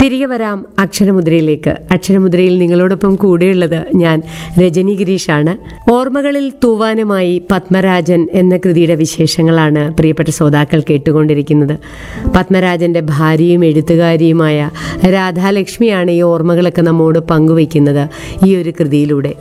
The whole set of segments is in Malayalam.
തിരികെ വരാം അക്ഷരമുദ്രയിലേക്ക് അക്ഷരമുദ്രയിൽ നിങ്ങളോടൊപ്പം കൂടെയുള്ളത് ഞാൻ രജനി ഗിരീഷാണ് ഓർമ്മകളിൽ തൂവാനുമായി പത്മരാജൻ എന്ന കൃതിയുടെ വിശേഷങ്ങളാണ് പ്രിയപ്പെട്ട ശ്രോതാക്കൾ കേട്ടുകൊണ്ടിരിക്കുന്നത് പത്മരാജന്റെ ഭാര്യയും എഴുത്തുകാരിയുമായ രാധാലക്ഷ്മിയാണ് ഈ ഓർമ്മകളൊക്കെ നമ്മോട് പങ്കുവയ്ക്കുന്നത് ഈ ഒരു കൃതിയിലൂടെ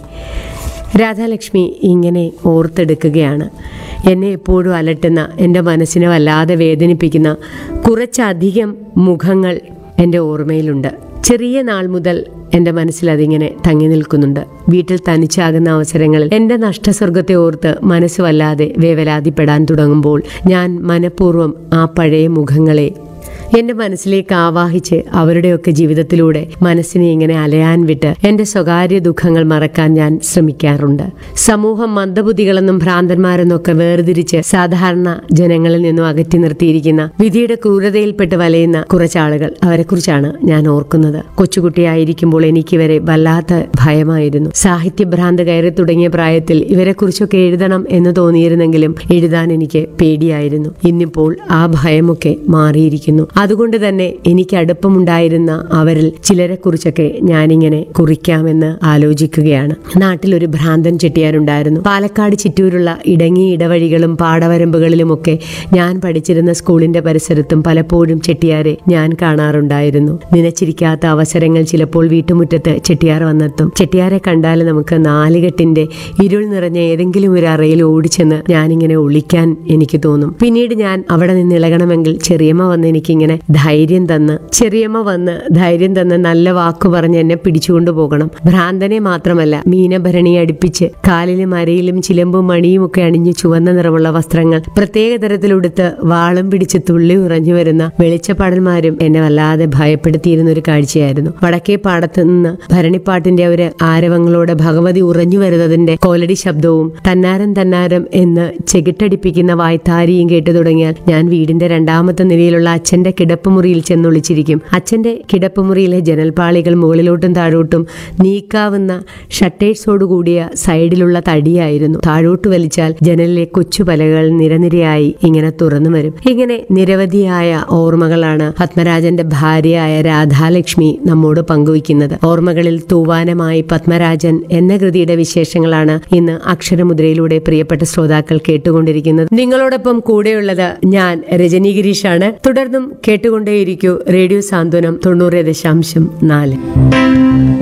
രാധാലക്ഷ്മി ഇങ്ങനെ ഓർത്തെടുക്കുകയാണ് എന്നെ എപ്പോഴും അലട്ടുന്ന എൻ്റെ മനസ്സിനെ വല്ലാതെ വേദനിപ്പിക്കുന്ന കുറച്ചധികം മുഖങ്ങൾ എൻ്റെ ഓർമ്മയിലുണ്ട് ചെറിയ നാൾ മുതൽ എൻ്റെ മനസ്സിൽ അതിങ്ങനെ തങ്ങി നിൽക്കുന്നുണ്ട് വീട്ടിൽ തനിച്ചാകുന്ന അവസരങ്ങളിൽ എൻ്റെ നഷ്ടസ്വർഗത്തെ ഓർത്ത് മനസ്സ് വല്ലാതെ വേവലാതിപ്പെടാൻ തുടങ്ങുമ്പോൾ ഞാൻ മനഃപൂർവ്വം ആ പഴയ മുഖങ്ങളെ എന്റെ മനസ്സിലേക്ക് ആവാഹിച്ച് അവരുടെയൊക്കെ ജീവിതത്തിലൂടെ മനസ്സിനെ ഇങ്ങനെ അലയാൻ വിട്ട് എന്റെ സ്വകാര്യ ദുഃഖങ്ങൾ മറക്കാൻ ഞാൻ ശ്രമിക്കാറുണ്ട് സമൂഹം മന്ദബുദ്ധികളെന്നും ഭ്രാന്തന്മാരെന്നൊക്കെ വേർതിരിച്ച് സാധാരണ ജനങ്ങളിൽ നിന്നും അകറ്റി നിർത്തിയിരിക്കുന്ന വിധിയുടെ ക്രൂരതയിൽപ്പെട്ട് വലയുന്ന കുറച്ചാളുകൾ അവരെക്കുറിച്ചാണ് ഞാൻ ഓർക്കുന്നത് കൊച്ചുകുട്ടിയായിരിക്കുമ്പോൾ എനിക്കിവരെ വല്ലാത്ത ഭയമായിരുന്നു സാഹിത്യഭ്രാന്ത് കയറി തുടങ്ങിയ പ്രായത്തിൽ ഇവരെക്കുറിച്ചൊക്കെ എഴുതണം എന്ന് തോന്നിയിരുന്നെങ്കിലും എഴുതാൻ എനിക്ക് പേടിയായിരുന്നു ഇന്നിപ്പോൾ ആ ഭയമൊക്കെ മാറിയിരിക്കുന്നു അതുകൊണ്ട് തന്നെ എനിക്ക് അടുപ്പമുണ്ടായിരുന്ന അവരിൽ ചിലരെ കുറിച്ചൊക്കെ ഞാനിങ്ങനെ കുറിക്കാമെന്ന് ആലോചിക്കുകയാണ് നാട്ടിലൊരു ഭ്രാന്തൻ ചെട്ടിയാരുണ്ടായിരുന്നു പാലക്കാട് ചിറ്റൂരുള്ള ഇടങ്ങി ഇടവഴികളും പാടവരമ്പുകളിലുമൊക്കെ ഞാൻ പഠിച്ചിരുന്ന സ്കൂളിന്റെ പരിസരത്തും പലപ്പോഴും ചെട്ടിയാരെ ഞാൻ കാണാറുണ്ടായിരുന്നു നനച്ചിരിക്കാത്ത അവസരങ്ങൾ ചിലപ്പോൾ വീട്ടുമുറ്റത്ത് ചെട്ടിയാർ വന്നെത്തും ചെട്ടിയാരെ കണ്ടാൽ നമുക്ക് നാലുകെട്ടിന്റെ ഇരുൾ നിറഞ്ഞ ഏതെങ്കിലും ഒരു അറയിൽ ഓടിച്ചെന്ന് ഞാനിങ്ങനെ ഒളിക്കാൻ എനിക്ക് തോന്നും പിന്നീട് ഞാൻ അവിടെ നിന്ന് ഇളകണമെങ്കിൽ ചെറിയമ്മ വന്ന് എനിക്കിങ്ങനെ ധൈര്യം തന്ന് ചെറിയമ്മ വന്ന് ധൈര്യം തന്ന് നല്ല വാക്കു പറഞ്ഞ് എന്നെ പിടിച്ചുകൊണ്ടു പോകണം ഭ്രാന്തനെ മാത്രമല്ല മീനഭരണി അടുപ്പിച്ച് കാലിലും അരയിലും ചിലമ്പും മണിയും ഒക്കെ അണിഞ്ഞ് ചുവന്ന നിറമുള്ള വസ്ത്രങ്ങൾ പ്രത്യേക തരത്തിലുടുത്ത് വാളും പിടിച്ച് തുള്ളി ഉറഞ്ഞു വരുന്ന വെളിച്ചപ്പാടന്മാരും എന്നെ വല്ലാതെ ഭയപ്പെടുത്തിയിരുന്ന ഒരു കാഴ്ചയായിരുന്നു വടക്കേ പാടത്ത് നിന്ന് ഭരണിപ്പാട്ടിന്റെ ഒരു ആരവങ്ങളോടെ ഭഗവതി ഉറഞ്ഞു വരുന്നതിന്റെ കോലടി ശബ്ദവും തന്നാരം തന്നാരം എന്ന് ചെകിട്ടടിപ്പിക്കുന്ന വായ്ത്താരിയും കേട്ടു തുടങ്ങിയാൽ ഞാൻ വീടിന്റെ രണ്ടാമത്തെ നിലയിലുള്ള അച്ഛന്റെ കിടപ്പുമുറിയിൽ ചെന്നൊളിച്ചിരിക്കും അച്ഛന്റെ കിടപ്പുമുറിയിലെ ജനൽപ്പാളികൾ മുകളിലോട്ടും താഴോട്ടും നീക്കാവുന്ന ഷട്ടേഴ്സോട് കൂടിയ സൈഡിലുള്ള തടിയായിരുന്നു താഴോട്ട് വലിച്ചാൽ ജനലിലെ കൊച്ചു പലകൾ നിരനിരയായി ഇങ്ങനെ തുറന്നു വരും ഇങ്ങനെ നിരവധിയായ ഓർമ്മകളാണ് പത്മരാജന്റെ ഭാര്യയായ രാധാലക്ഷ്മി നമ്മോട് പങ്കുവയ്ക്കുന്നത് ഓർമ്മകളിൽ തൂവാനമായി പത്മരാജൻ എന്ന കൃതിയുടെ വിശേഷങ്ങളാണ് ഇന്ന് അക്ഷരമുദ്രയിലൂടെ പ്രിയപ്പെട്ട ശ്രോതാക്കൾ കേട്ടുകൊണ്ടിരിക്കുന്നത് നിങ്ങളോടൊപ്പം കൂടെയുള്ളത് ഞാൻ രജനി ഗിരീഷാണ് തുടർന്നും കേട്ടുകൊണ്ടേയിരിക്കൂ റേഡിയോ സാന്ത്വനം തൊണ്ണൂറ് ദശാംശം നാല്